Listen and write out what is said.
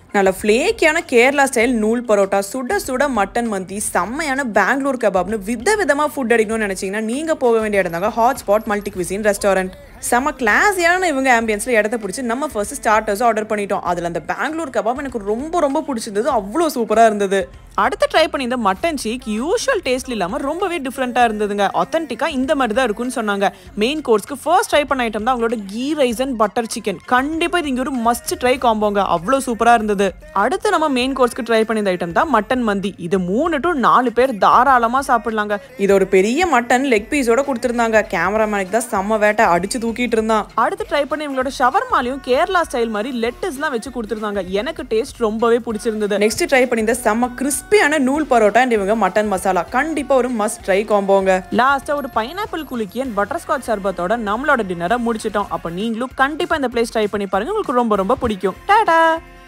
நல்ல ஃப்ளேக்கியான கேரளா ஸ்டைல் நூல் பரோட்டா சுட சுட மட்டன் மந்தி செம்மையான பெங்களூர் கபாப்னு வித விதமாக ஃபுட் அடிக்கணும்னு நினச்சிங்கன்னா நீங்கள் போக வேண்டிய இடம் தாங்க hot spot multi cuisine restaurant செம்ம கிளாஸியான இவங்க ஆம்பியன்ஸில் இடத்த பிடிச்சி நம்ம ஃபர்ஸ்ட் ஸ்டார்டர்ஸும் ஆர்டர் பண்ணிட்டோம் அதில் அந்த பெங்களூர் கபாப் எனக்கு ரொம்ப ரொம்ப பிடிச்சிருந்தது அவ்வளோ சூப்பராக இருந்தது அடுத்து ட்ரை பண்ணி இந்த மட்டன் சீக் யூஷுவல் டேஸ்ட்ல இல்லாமல் ரொம்பவே டிஃப்ரெண்ட்டாக இருந்ததுங்க ஒத்தன்டிக்காக இந்த மாதிரி தான் இருக்கும்னு சொன்னாங்க மெயின் கோர்ஸ்க்கு ஃபர்ஸ்ட் ட்ரை பண்ண ஐட்டம் தான் அவங்களோட ghee rice and butter chicken கண்டிப்பாக இது இங்கே ஒரு மஸ்ட் ட்ரை காம்போங்க அவ்வளோ சூப்பராக இருந்தது அடுத்து நம்ம மெயின் கோர்ஸ்க்கு ட்ரை பண்ணி இந்த ஐட்டம் தான் மட்டன் மந்தி இது மூணு டு நாலு பேர் தாராளமாக சாப்பிடலாங்க இது ஒரு பெரிய மட்டன் லெக் பீஸோட கொடுத்துருந்தாங்க கேமராமேனுக்கு தான் செம்ம வேட்டை அடிச்சு தூக்கிட்டு இருந்தான் அடுத்து ட்ரை பண்ணி இவங்களோட ஷவர்மாலையும் கேரளா ஸ்டைல் மாதிரி லெட்டஸ்லாம் வச்சு கொடுத்துருந்தாங்க எனக்கு டேஸ்ட் ரொம்பவே பிடிச்சிருந்தது நெக்ஸ்ட் ட்ரை பண்ணி இந்த செம்ம கிறிஸ்பியான நூல் பரோட்டா அண்ட் இவங்க மட்டன் மசாலா கண்டிப்பா ஒரு மஸ்ட் ட்ரை காம்போங்க லாஸ்டா ஒரு பைனாப்பிள் குலுக்கி அண்ட் பட்டர் ஸ்காட்ச் சர்பத்தோட நம்மளோட டின்னரை முடிச்சிட்டோம் அப்ப நீங்களும் கண்டிப்பா இந்த பிளேஸ் ட்ரை பண்ணி பாருங்க உங்களுக்கு ரொம்ப ரொம்ப பிடிக்கும் டாடா